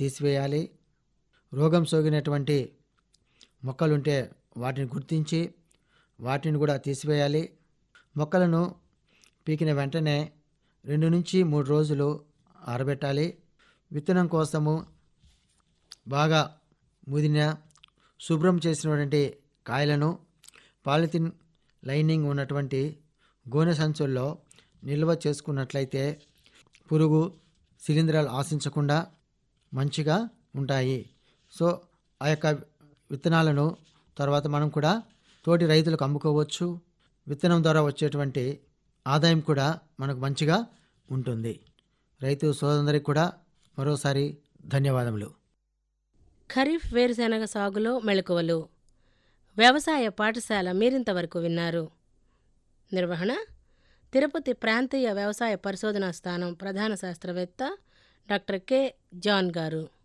తీసివేయాలి రోగం సోకినటువంటి మొక్కలుంటే వాటిని గుర్తించి వాటిని కూడా తీసివేయాలి మొక్కలను పీకిన వెంటనే రెండు నుంచి మూడు రోజులు ఆరబెట్టాలి విత్తనం కోసము బాగా ముదిన శుభ్రం చేసినటువంటి కాయలను పాలిథిన్ లైనింగ్ ఉన్నటువంటి గోనె సంచుల్లో నిల్వ చేసుకున్నట్లయితే పురుగు శిలీంధ్రాలు ఆశించకుండా మంచిగా ఉంటాయి సో ఆ యొక్క విత్తనాలను తర్వాత మనం కూడా తోటి రైతులకు అమ్ముకోవచ్చు విత్తనం ద్వారా వచ్చేటువంటి ఆదాయం కూడా మనకు మంచిగా ఉంటుంది రైతు సోదరులందరికీ కూడా మరోసారి ధన్యవాదములు ఖరీఫ్ వేరుశెనగ సాగులో మెళకువలు వ్యవసాయ పాఠశాల మీరింతవరకు విన్నారు నిర్వహణ తిరుపతి ప్రాంతీయ వ్యవసాయ పరిశోధనా స్థానం ప్రధాన శాస్త్రవేత్త డాక్టర్ కె జాన్ గారు